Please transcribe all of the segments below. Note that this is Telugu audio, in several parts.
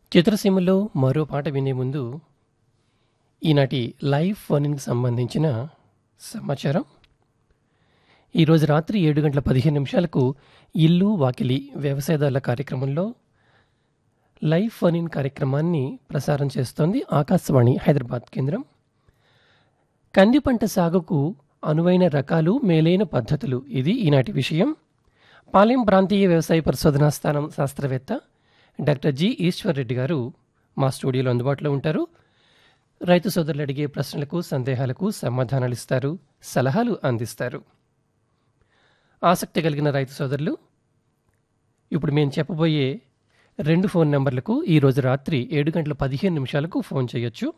చిత్రసీమలో మరో పాట వినే ముందు ఈనాటి లైవ్ ఫోన్కి సంబంధించిన సమాచారం ఈరోజు రాత్రి ఏడు గంటల పదిహేను నిమిషాలకు ఇల్లు వాకిలి వ్యవసాయదారుల కార్యక్రమంలో లైవ్ ఫోన్ ఇన్ కార్యక్రమాన్ని ప్రసారం చేస్తోంది ఆకాశవాణి హైదరాబాద్ కేంద్రం కంది పంట సాగుకు అనువైన రకాలు మేలైన పద్ధతులు ఇది ఈనాటి విషయం పాలెం ప్రాంతీయ వ్యవసాయ పరిశోధనా స్థానం శాస్త్రవేత్త డాక్టర్ జి ఈశ్వర్ రెడ్డి గారు మా స్టూడియోలో అందుబాటులో ఉంటారు రైతు సోదరులు అడిగే ప్రశ్నలకు సందేహాలకు సమాధానాలు ఇస్తారు సలహాలు అందిస్తారు ఆసక్తి కలిగిన రైతు సోదరులు ఇప్పుడు మేము చెప్పబోయే రెండు ఫోన్ నెంబర్లకు ఈరోజు రాత్రి ఏడు గంటల పదిహేను నిమిషాలకు ఫోన్ చేయొచ్చు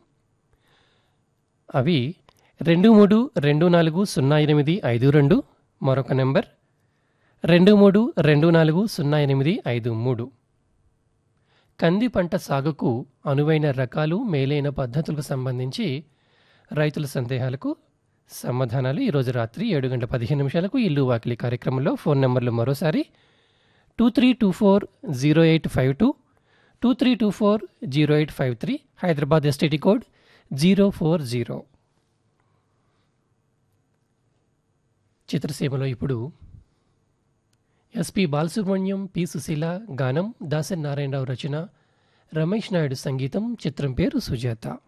అవి రెండు మూడు రెండు నాలుగు సున్నా ఎనిమిది ఐదు రెండు మరొక నెంబర్ రెండు మూడు రెండు నాలుగు సున్నా ఎనిమిది ఐదు మూడు కంది పంట సాగుకు అనువైన రకాలు మేలైన పద్ధతులకు సంబంధించి రైతుల సందేహాలకు సమాధానాలు ఈరోజు రాత్రి ఏడు గంటల పదిహేను నిమిషాలకు ఇల్లు వాకిలి కార్యక్రమంలో ఫోన్ నెంబర్లు మరోసారి two three two four zero eight five two two three two four zero eight five three Hyderabad STD code zero four zero చిత్రసీమలో ఇప్పుడు ఎస్పి బాలసుబ్రహ్మణ్యం పి సుశీల గానం దాసరి నారాయణరావు రచన రమేష్ నాయుడు సంగీతం చిత్రం పేరు సుజాత